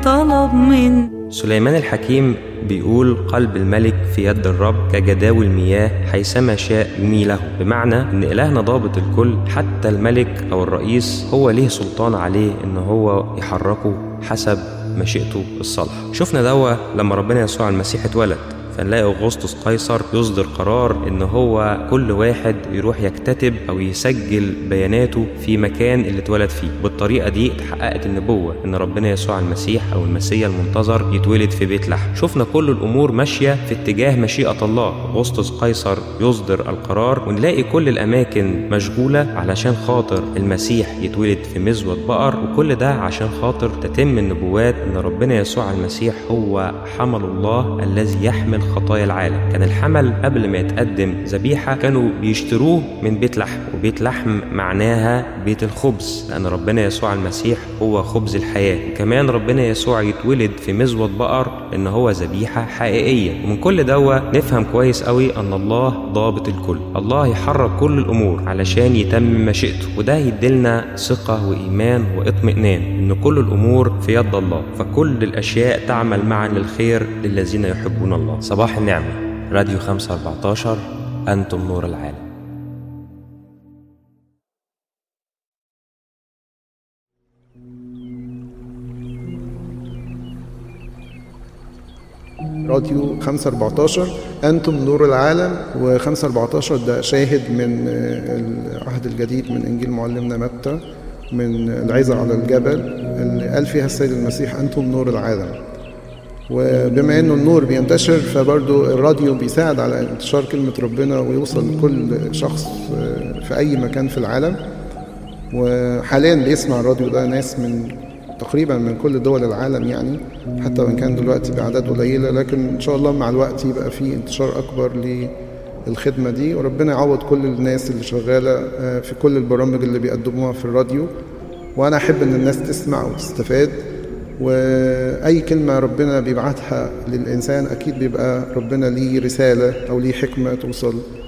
طلب من سليمان الحكيم بيقول قلب الملك في يد الرب كجداول المياه حيثما شاء يميله بمعنى ان الهنا ضابط الكل حتى الملك او الرئيس هو ليه سلطان عليه ان هو يحركه حسب مشيئته الصالحه شفنا دوا لما ربنا يسوع المسيح اتولد فنلاقي اغسطس قيصر يصدر قرار ان هو كل واحد يروح يكتتب او يسجل بياناته في مكان اللي اتولد فيه بالطريقه دي اتحققت النبوه ان ربنا يسوع المسيح او المسيا المنتظر يتولد في بيت لحم شفنا كل الامور ماشيه في اتجاه مشيئه الله اغسطس قيصر يصدر القرار ونلاقي كل الاماكن مشغوله علشان خاطر المسيح يتولد في مزود بقر وكل ده عشان خاطر تتم النبوات ان ربنا يسوع المسيح هو حمل الله الذي يحمل خطايا العالم كان الحمل قبل ما يتقدم ذبيحة كانوا بيشتروه من بيت لحم وبيت لحم معناها بيت الخبز لأن ربنا يسوع المسيح هو خبز الحياة وكمان ربنا يسوع يتولد في مزود بقر إن هو ذبيحة حقيقية ومن كل دوا نفهم كويس قوي أن الله ضابط الكل الله يحرك كل الأمور علشان يتم مشيئته وده يديلنا ثقة وإيمان واطمئنان إن كل الأمور في يد الله فكل الأشياء تعمل معا للخير للذين يحبون الله صباح النعمة راديو 514 أنتم نور العالم راديو 514 أنتم نور العالم و514 ده شاهد من العهد الجديد من إنجيل معلمنا متى من العزة على الجبل اللي قال فيها السيد المسيح أنتم نور العالم وبما انه النور بينتشر فبرضو الراديو بيساعد على انتشار كلمة ربنا ويوصل لكل شخص في أي مكان في العالم وحاليا بيسمع الراديو ده ناس من تقريبا من كل دول العالم يعني حتى وان كان دلوقتي باعداد قليله لكن ان شاء الله مع الوقت يبقى في انتشار اكبر للخدمه دي وربنا يعوض كل الناس اللي شغاله في كل البرامج اللي بيقدموها في الراديو وانا احب ان الناس تسمع وتستفاد واي كلمه ربنا بيبعتها للانسان اكيد بيبقى ربنا ليه رساله او ليه حكمه توصل